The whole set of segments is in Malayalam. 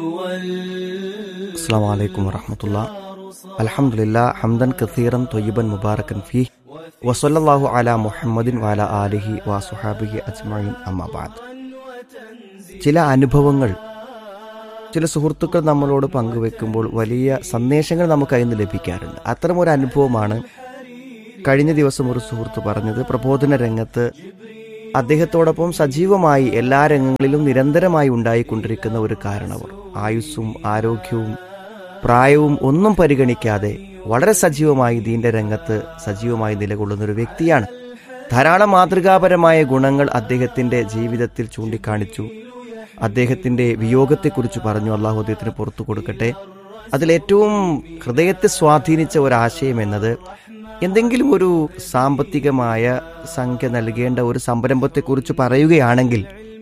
السلام عليكم ورحمة الله الحمد لله حمدا كثيرا طيبا مباركا فيه وصلى الله على محمد وعلى آله وصحابه أجمعين أما بعد ചില അനുഭവങ്ങൾ ചില സുഹൃത്തുക്കൾ നമ്മളോട് പങ്കുവെക്കുമ്പോൾ വലിയ സന്ദേശങ്ങൾ നമുക്ക് അതിൽ നിന്ന് ലഭിക്കാറുണ്ട് അത്തരം ഒരു അനുഭവമാണ് കഴിഞ്ഞ ദിവസം ഒരു സുഹൃത്ത് പറഞ്ഞത് പ്രബോധന രംഗത്ത് അദ്ദേഹത്തോടൊപ്പം സജീവമായി എല്ലാ രംഗങ്ങളിലും നിരന്തരമായി ഉണ്ടായിക്കൊണ്ടിരിക്കുന്ന ഒരു കാരണവർ ആയുസ്സും ആരോഗ്യവും പ്രായവും ഒന്നും പരിഗണിക്കാതെ വളരെ സജീവമായി ദീന്റെ രംഗത്ത് സജീവമായി നിലകൊള്ളുന്ന ഒരു വ്യക്തിയാണ് ധാരാളം മാതൃകാപരമായ ഗുണങ്ങൾ അദ്ദേഹത്തിന്റെ ജീവിതത്തിൽ ചൂണ്ടിക്കാണിച്ചു അദ്ദേഹത്തിന്റെ വിയോഗത്തെക്കുറിച്ച് പറഞ്ഞു അള്ളാഹു അദ്ദേഹത്തിന് പുറത്തു കൊടുക്കട്ടെ അതിലേറ്റവും ഹൃദയത്തെ സ്വാധീനിച്ച ഒരാശയം എന്നത് എന്തെങ്കിലും ഒരു സാമ്പത്തികമായ സംഖ്യ നൽകേണ്ട ഒരു സംരംഭത്തെക്കുറിച്ച് പറയുകയാണെങ്കിൽ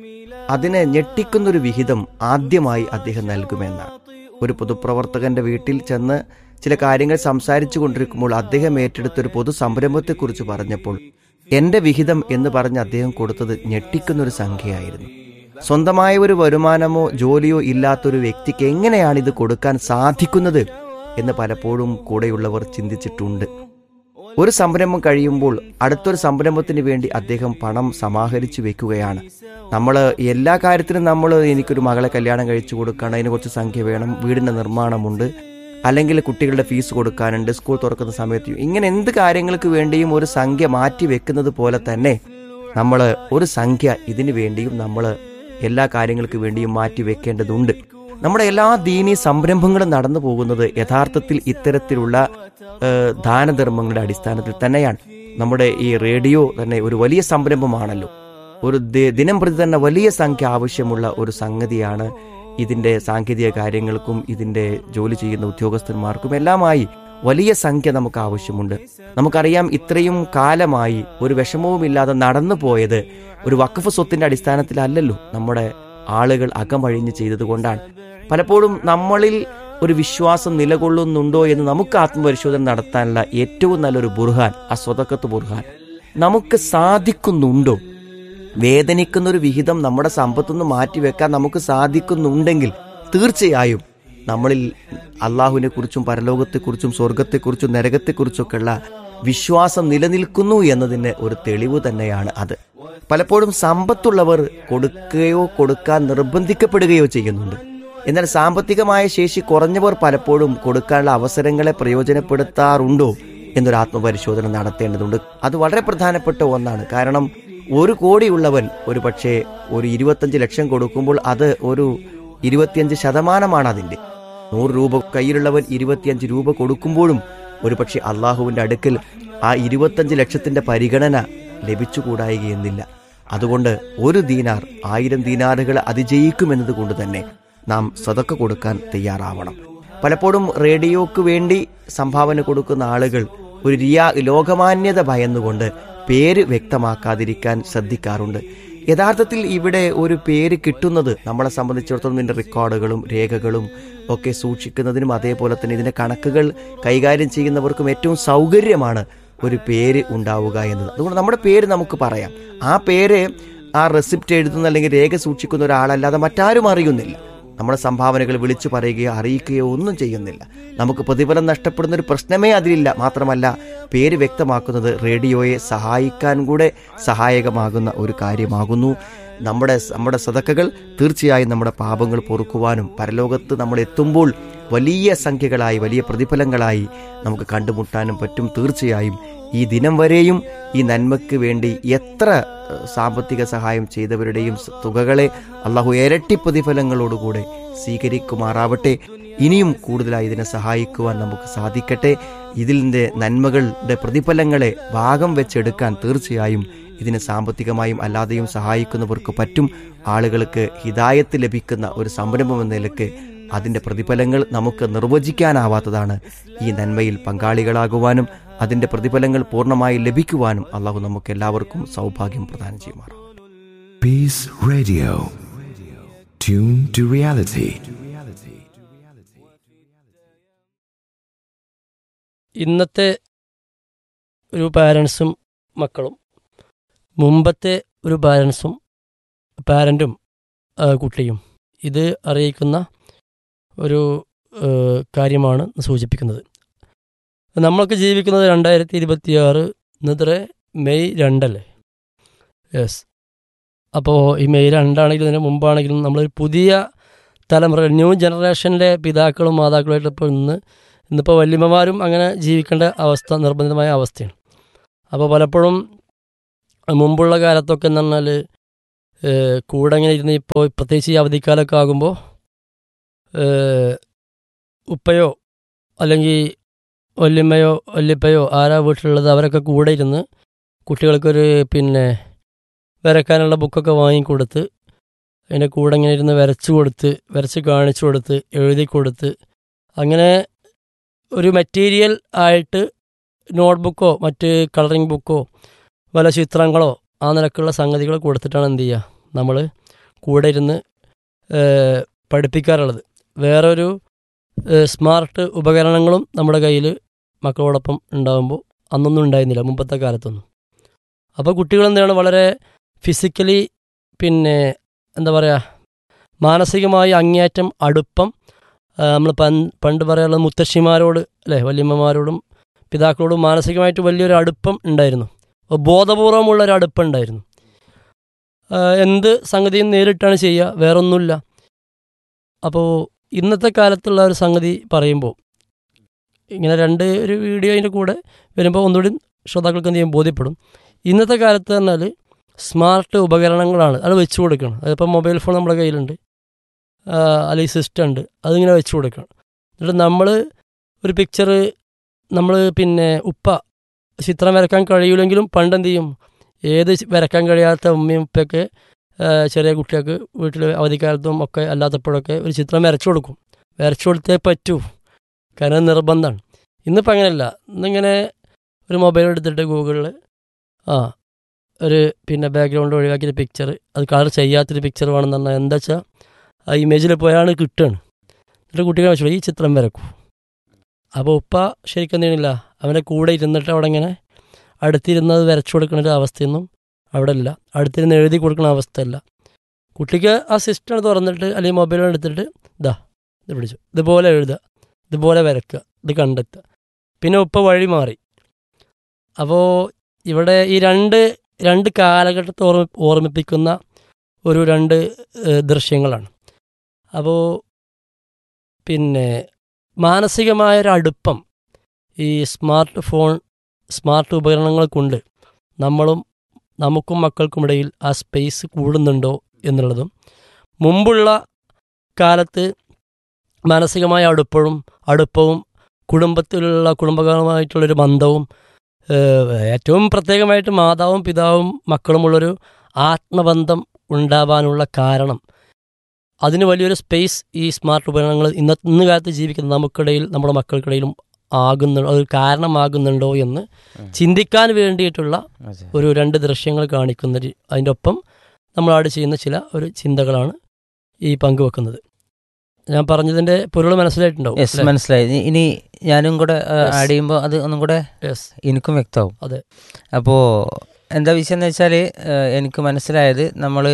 അതിനെ ഞെട്ടിക്കുന്നൊരു വിഹിതം ആദ്യമായി അദ്ദേഹം നൽകുമെന്നാണ് ഒരു പൊതുപ്രവർത്തകന്റെ വീട്ടിൽ ചെന്ന് ചില കാര്യങ്ങൾ സംസാരിച്ചു കൊണ്ടിരിക്കുമ്പോൾ അദ്ദേഹം ഏറ്റെടുത്ത ഒരു പൊതു സംരംഭത്തെക്കുറിച്ച് പറഞ്ഞപ്പോൾ എന്റെ വിഹിതം എന്ന് പറഞ്ഞ് അദ്ദേഹം കൊടുത്തത് ഞെട്ടിക്കുന്നൊരു സംഖ്യയായിരുന്നു സ്വന്തമായ ഒരു വരുമാനമോ ജോലിയോ ഇല്ലാത്തൊരു വ്യക്തിക്ക് എങ്ങനെയാണ് ഇത് കൊടുക്കാൻ സാധിക്കുന്നത് എന്ന് പലപ്പോഴും കൂടെയുള്ളവർ ചിന്തിച്ചിട്ടുണ്ട് ഒരു സംരംഭം കഴിയുമ്പോൾ അടുത്തൊരു സംരംഭത്തിന് വേണ്ടി അദ്ദേഹം പണം സമാഹരിച്ചു വെക്കുകയാണ് നമ്മൾ എല്ലാ കാര്യത്തിനും നമ്മൾ എനിക്കൊരു മകളെ കല്യാണം കഴിച്ചു കൊടുക്കണം അതിന് കുറച്ച് സംഖ്യ വേണം വീടിന്റെ നിർമ്മാണമുണ്ട് അല്ലെങ്കിൽ കുട്ടികളുടെ ഫീസ് കൊടുക്കാനുണ്ട് സ്കൂൾ തുറക്കുന്ന സമയത്ത് ഇങ്ങനെ എന്ത് കാര്യങ്ങൾക്ക് വേണ്ടിയും ഒരു സംഖ്യ മാറ്റി വെക്കുന്നത് പോലെ തന്നെ നമ്മൾ ഒരു സംഖ്യ ഇതിനു വേണ്ടിയും നമ്മൾ എല്ലാ കാര്യങ്ങൾക്ക് വേണ്ടിയും മാറ്റി വെക്കേണ്ടതുണ്ട് നമ്മുടെ എല്ലാ ദീനീ സംരംഭങ്ങളും നടന്നു പോകുന്നത് യഥാർത്ഥത്തിൽ ഇത്തരത്തിലുള്ള ഏഹ്, ദാനധർമ്മങ്ങളുടെ അടിസ്ഥാനത്തിൽ തന്നെയാണ് നമ്മുടെ ഈ റേഡിയോ തന്നെ ഒരു വലിയ സംരംഭമാണല്ലോ ഒരു ദി- ദിനം പ്രതി തന്നെ വലിയ സംഖ്യ ആവശ്യമുള്ള ഒരു സംഗതിയാണ് ഇതിന്റെ സാങ്കേതിക കാര്യങ്ങൾക്കും ഇതിന്റെ ജോലി ചെയ്യുന്ന ഉദ്യോഗസ്ഥന്മാർക്കും എല്ലാമായി വലിയ സംഖ്യ നമുക്ക് ആവശ്യമുണ്ട് നമുക്കറിയാം ഇത്രയും കാലമായി ഒരു വിഷമവുമില്ലാതെ നടന്നു പോയത് ഒരു വഖഫ് സ്വത്തിന്റെ അടിസ്ഥാനത്തിലല്ലല്ലോ നമ്മുടെ ആളുകൾ അകമഴിഞ്ഞ് ചെയ്തതുകൊണ്ടാണ് പലപ്പോഴും നമ്മളിൽ ഒരു വിശ്വാസം നിലകൊള്ളുന്നുണ്ടോ എന്ന് നമുക്ക് ആത്മപരിശോധന നടത്താനുള്ള ഏറ്റവും നല്ലൊരു ബുർഹാൻ ആ സ്വതക്കത്ത് ബുർഹാൻ നമുക്ക് സാധിക്കുന്നുണ്ടോ വേദനിക്കുന്ന ഒരു വിഹിതം നമ്മുടെ സമ്പത്തുനിന്ന് മാറ്റിവെക്കാൻ നമുക്ക് സാധിക്കുന്നുണ്ടെങ്കിൽ തീർച്ചയായും നമ്മളിൽ അള്ളാഹുവിനെ കുറിച്ചും പരലോകത്തെക്കുറിച്ചും സ്വർഗത്തെക്കുറിച്ചും നരകത്തെക്കുറിച്ചൊക്കെയുള്ള വിശ്വാസം നിലനിൽക്കുന്നു എന്നതിന് ഒരു തെളിവ് തന്നെയാണ് അത് പലപ്പോഴും സമ്പത്തുള്ളവർ കൊടുക്കുകയോ കൊടുക്കാൻ നിർബന്ധിക്കപ്പെടുകയോ ചെയ്യുന്നുണ്ട് എന്നാൽ സാമ്പത്തികമായ ശേഷി കുറഞ്ഞവർ പലപ്പോഴും കൊടുക്കാനുള്ള അവസരങ്ങളെ പ്രയോജനപ്പെടുത്താറുണ്ടോ എന്നൊരു ആത്മപരിശോധന നടത്തേണ്ടതുണ്ട് അത് വളരെ പ്രധാനപ്പെട്ട ഒന്നാണ് കാരണം ഒരു കോടിയുള്ളവൻ ഒരു പക്ഷേ ഒരു ഇരുപത്തഞ്ച് ലക്ഷം കൊടുക്കുമ്പോൾ അത് ഒരു ഇരുപത്തിയഞ്ച് ശതമാനമാണ് അതിന്റെ നൂറ് രൂപ കയ്യിലുള്ളവൻ ഇരുപത്തിയഞ്ച് രൂപ കൊടുക്കുമ്പോഴും ഒരു പക്ഷേ അള്ളാഹുവിന്റെ അടുക്കൽ ആ ഇരുപത്തഞ്ച് ലക്ഷത്തിന്റെ പരിഗണന ലഭിച്ചുകൂടായികയെന്നില്ല അതുകൊണ്ട് ഒരു ദീനാർ ആയിരം ദീനാറുകൾ അതിജയിക്കുമെന്നത് കൊണ്ട് തന്നെ നാം സതക്ക കൊടുക്കാൻ തയ്യാറാവണം പലപ്പോഴും റേഡിയോക്ക് വേണ്ടി സംഭാവന കൊടുക്കുന്ന ആളുകൾ ഒരു റിയാ ലോകമാന്യത ഭയന്നുകൊണ്ട് പേര് വ്യക്തമാക്കാതിരിക്കാൻ ശ്രദ്ധിക്കാറുണ്ട് യഥാർത്ഥത്തിൽ ഇവിടെ ഒരു പേര് കിട്ടുന്നത് നമ്മളെ സംബന്ധിച്ചിടത്തോളം ഇതിന്റെ റെക്കോർഡുകളും രേഖകളും ഒക്കെ സൂക്ഷിക്കുന്നതിനും അതേപോലെ തന്നെ ഇതിന്റെ കണക്കുകൾ കൈകാര്യം ചെയ്യുന്നവർക്കും ഏറ്റവും സൗകര്യമാണ് ഒരു പേര് ഉണ്ടാവുക എന്നത് അതുകൊണ്ട് നമ്മുടെ പേര് നമുക്ക് പറയാം ആ പേര് ആ റെസിപ്റ്റ് എഴുതുന്ന അല്ലെങ്കിൽ രേഖ സൂക്ഷിക്കുന്ന ഒരാളല്ലാതെ മറ്റാരും അറിയുന്നില്ല നമ്മുടെ സംഭാവനകൾ വിളിച്ചു പറയുകയോ അറിയിക്കുകയോ ഒന്നും ചെയ്യുന്നില്ല നമുക്ക് പ്രതിഫലം നഷ്ടപ്പെടുന്ന ഒരു പ്രശ്നമേ അതിലില്ല മാത്രമല്ല പേര് വ്യക്തമാക്കുന്നത് റേഡിയോയെ സഹായിക്കാൻ കൂടെ സഹായകമാകുന്ന ഒരു കാര്യമാകുന്നു നമ്മുടെ നമ്മുടെ സതക്കകൾ തീർച്ചയായും നമ്മുടെ പാപങ്ങൾ പൊറുക്കുവാനും പരലോകത്ത് നമ്മൾ എത്തുമ്പോൾ വലിയ സംഖ്യകളായി വലിയ പ്രതിഫലങ്ങളായി നമുക്ക് കണ്ടുമുട്ടാനും പറ്റും തീർച്ചയായും ഈ ദിനം വരെയും ഈ നന്മയ്ക്ക് വേണ്ടി എത്ര ഏഹ്, സാമ്പത്തിക സഹായം ചെയ്തവരുടെയും സ- തുകകളെ അള്ളാഹു ഇരട്ടി പ്രതിഫലങ്ങളോടുകൂടെ സ്വീകരിക്കുമാറാവട്ടെ ഇനിയും കൂടുതലായി ഇതിനെ സഹായിക്കുവാൻ നമുക്ക് സാധിക്കട്ടെ ഇതിൻ്റെ നന്മകളുടെ പ്രതിഫലങ്ങളെ ഭാഗം വെച്ചെടുക്കാൻ തീർച്ചയായും ഇതിനെ സാമ്പത്തികമായും അല്ലാതെയും സഹായിക്കുന്നവർക്ക് പറ്റും ആളുകൾക്ക് ഹിതായത്ത് ലഭിക്കുന്ന ഒരു സംരംഭം എന്ന നിലക്ക് അതിന്റെ പ്രതിഫലങ്ങൾ നമുക്ക് നിർവചിക്കാനാവാത്തതാണ് ഈ നന്മയിൽ പങ്കാളികളാകുവാനും അതിന്റെ പ്രതിഫലങ്ങൾ പൂർണ്ണമായി ലഭിക്കുവാനും അള്ളാഹു നമുക്ക് എല്ലാവർക്കും സൗഭാഗ്യം പ്രദാനം ചെയ്യുമാറാം Peace Radio. Tune to reality. ഇന്നത്തെ ഒരു പാരൻസും മക്കളും മുമ്പത്തെ ഒരു പാരൻസും പാരൻറ്റും കുട്ടിയും ഇത് അറിയിക്കുന്ന ഒരു ഏഹ്, കാര്യമാണ് സൂചിപ്പിക്കുന്നത് നമ്മളൊക്കെ ജീവിക്കുന്നത് രണ്ടായിരത്തി ഇരുപത്തിയാറ് ഇന്നത്തെ മെയ് രണ്ടല്ലേ യെസ് അപ്പോൾ ഈ മെയ് രണ്ടാണെങ്കിലും ഇതിന് മുമ്പാണെങ്കിലും നമ്മളൊരു പുതിയ തലമുറ ന്യൂ ജനറേഷനിലെ പിതാക്കളും മാതാക്കളുമായിട്ട് ഇപ്പോൾ ഇന്ന് ഇന്നിപ്പോൾ വല്യമ്മമാരും അങ്ങനെ ജീവിക്കേണ്ട അവസ്ഥ നിർബന്ധിതമായ അവസ്ഥയാണ് അപ്പോൾ പലപ്പോഴും മുമ്പുള്ള കാലത്തൊക്കെ എന്ന് പറഞ്ഞാൽ ഏഹ്, കൂടെ ഇങ്ങനെ ഇരുന്ന് ഇപ്പോൾ പ്രത്യേകിച്ച് ഈ അവധിക്കാലമൊക്കെ ആകുമ്പോൾ ഏഹ്, ഉപ്പയോ അല്ലെങ്കിൽ വല്യമ്മയോ വല്യപ്പയോ ആരാ വീട്ടിലുള്ളത് അവരൊക്കെ കൂടെ ഇരുന്ന് കുട്ടികൾക്കൊരു പിന്നെ വരക്കാനുള്ള ബുക്കൊക്കെ വാങ്ങിക്കൊടുത്ത് അതിൻ്റെ കൂടെ ഇങ്ങനെ ഇരുന്ന് വരച്ചു കൊടുത്ത് വരച്ച് കാണിച്ചു കൊടുത്ത് എഴുതി കൊടുത്ത് അങ്ങനെ ഒരു മെറ്റീരിയൽ ആയിട്ട് നോട്ട്ബുക്കോ മറ്റ് കളറിംഗ് ബുക്കോ വല്ല ചിത്രങ്ങളോ ആ നിലക്കുള്ള സംഗതികൾ കൊടുത്തിട്ടാണ് എന്ത് ചെയ്യുക നമ്മൾ കൂടെ ഇരുന്ന് ഏഹ്, പഠിപ്പിക്കാറുള്ളത് വേറൊരു ഏഹ്, സ്മാർട്ട് ഉപകരണങ്ങളും നമ്മുടെ കയ്യിൽ മക്കളോടൊപ്പം ഉണ്ടാകുമ്പോൾ അന്നൊന്നും ഉണ്ടായിരുന്നില്ല മുമ്പത്തെ കാലത്തൊന്നും അപ്പോൾ കുട്ടികൾ എന്താണ് വളരെ ഫിസിക്കലി പിന്നെ എന്താ പറയുക മാനസികമായി അങ്ങേയറ്റം അടുപ്പം നമ്മൾ പണ്ട് പറയാനുള്ളത് മുത്തശ്ശിമാരോട് അല്ലേ വല്യമ്മമാരോടും പിതാക്കളോടും മാനസികമായിട്ട് വലിയൊരു അടുപ്പം ഉണ്ടായിരുന്നു അപ്പോൾ ബോധപൂർവമുള്ള ഒരു അടുപ്പം ഉണ്ടായിരുന്നു ആ, എന്ത് സംഗതിയും നേരിട്ടാണ് ചെയ്യുക വേറൊന്നുമില്ല അപ്പോൾ ഇന്നത്തെ കാലത്തുള്ള ഒരു സംഗതി പറയുമ്പോൾ ഇങ്ങനെ രണ്ട് ഒരു വീഡിയോ അതിൻ്റെ കൂടെ വരുമ്പോൾ ഒന്നുകൂടി ശ്രോതാക്കൾക്ക് എന്ത് ചെയ്യും ബോധ്യപ്പെടും ഇന്നത്തെ കാലത്ത് പറഞ്ഞാൽ സ്മാർട്ട് ഉപകരണങ്ങളാണ് അത് വെച്ച് കൊടുക്കണം അതിപ്പോൾ മൊബൈൽ ഫോൺ നമ്മുടെ കയ്യിലുണ്ട് ആ, അല്ലെങ്കിൽ സിസ്റ്റം ഉണ്ട് അതിങ്ങനെ വെച്ച് കൊടുക്കണം എന്നിട്ട് നമ്മൾ ഒരു പിക്ചർ നമ്മൾ പിന്നെ ഉപ്പ ചിത്രം വരക്കാൻ കഴിയില്ലെങ്കിലും പണ്ട് എന്ത് ചെയ്യും ഏത് ചി- വരക്കാൻ കഴിയാത്ത ഉമ്മയും ഉപ്പയൊക്കെ ആ, ചെറിയ കുട്ടികൾക്ക് വീട്ടിൽ അവധിക്കാലത്തും ഒക്കെ അല്ലാത്തപ്പോഴൊക്കെ ഒരു ചിത്രം വരച്ചു കൊടുക്കും വരച്ചു കൊടുത്തേ പറ്റൂ കാരണം നിർബന്ധമാണ് ഇന്നിപ്പോൾ അങ്ങനെയല്ല ഇന്നിങ്ങനെ ഒരു മൊബൈൽ എടുത്തിട്ട് ഗൂഗിളിൽ ആ ഒരു പിന്നെ ബാക്ക്ഗ്രൗണ്ട് ഒഴിവാക്കിയൊരു പിക്ചർ അത് കളർ ചെയ്യാത്തൊരു പിക്ചർ വേണമെന്ന് പറഞ്ഞാൽ എന്താ വെച്ചാൽ ആ ഇമേജിൽ പോയാണ് കിട്ടുകയാണ് എന്നിട്ട് കുട്ടികളെ വെച്ചു ഈ ചിത്രം വരക്കൂ അപ്പോൾ ഉപ്പ ശരിക്കും എന്ത് ചെയ്യണില്ല അവൻ്റെ കൂടെ ഇരുന്നിട്ട് അവിടെ ഇങ്ങനെ അടുത്തിരുന്ന് അത് വരച്ചു കൊടുക്കുന്ന ഒരു അവസ്ഥയൊന്നും അവിടെ ഇല്ല അടുത്തിരുന്ന് എഴുതി കൊടുക്കുന്ന അവസ്ഥയല്ല കുട്ടിക്ക് ആ സിസ്റ്റം തുറന്നിട്ട് അല്ലെങ്കിൽ മൊബൈൽ എടുത്തിട്ട് ഇതാ ഇത് പിടിച്ചു ഇതുപോലെ എഴുതുക ഇതുപോലെ വരക്കുക ഇത് കണ്ടെത്തുക പിന്നെ ഉപ്പ വഴി മാറി അപ്പോൾ ഇവിടെ ഈ രണ്ട് രണ്ട് കാലഘട്ടത്തെ ഓർമ്മ ഓർമ്മിപ്പിക്കുന്ന ഒരു രണ്ട് ഏഹ്, ദൃശ്യങ്ങളാണ് അപ്പോൾ പിന്നെ മാനസികമായൊരു അടുപ്പം ഈ സ്മാർട്ട് ഫോൺ സ്മാർട്ട് ഉപകരണങ്ങൾ കൊണ്ട് നമ്മളും നമുക്കും മക്കൾക്കുമിടയിൽ ആ സ്പേസ് കൂടുന്നുണ്ടോ എന്നുള്ളതും മുമ്പുള്ള കാലത്ത് മാനസികമായ അടുപ്പവും അടുപ്പവും കുടുംബത്തിലുള്ള കുടുംബങ്ങളുമായിട്ടുള്ളൊരു ബന്ധവും ഏഹ്, ഏറ്റവും പ്രത്യേകമായിട്ട് മാതാവും പിതാവും മക്കളുമുള്ളൊരു ആത്മബന്ധം ഉണ്ടാവാനുള്ള കാരണം അതിന് വലിയൊരു സ്പേസ് ഈ സ്മാർട്ട് ഉപകരണങ്ങൾ ഇന്ന ഇന്ന് കാലത്ത് ജീവിക്കുന്ന നമുക്കിടയിൽ നമ്മുടെ മക്കൾക്കിടയിലും ആകുന്നു അത് കാരണമാകുന്നുണ്ടോ എന്ന് ചിന്തിക്കാൻ വേണ്ടിയിട്ടുള്ള അതെ. ഒരു രണ്ട് ദൃശ്യങ്ങൾ കാണിക്കുന്ന ഒരു- അതിൻ്റെ ഒപ്പം നമ്മൾ ആഡ് ചെയ്യുന്ന ചില ഒരു ചിന്തകളാണ് ഈ പങ്കുവെക്കുന്നത് ഞാൻ പറഞ്ഞതിന്റെ പൊരുൾ മനസ്സിലായിട്ടുണ്ടാവും യെസ് മനസ്സിലായി ഇനി- ഇനി ഞാനും കൂടെ Yes. ആഡ് ചെയ്യുമ്പോൾ അത് ഒന്നും കൂടെ യെസ് എനിക്കും വ്യക്തമാവും അതെ. അപ്പോൾ എന്താ വിഷയം എന്ന് വെച്ചാൽ എനിക്ക് മനസ്സിലായത് നമ്മൾ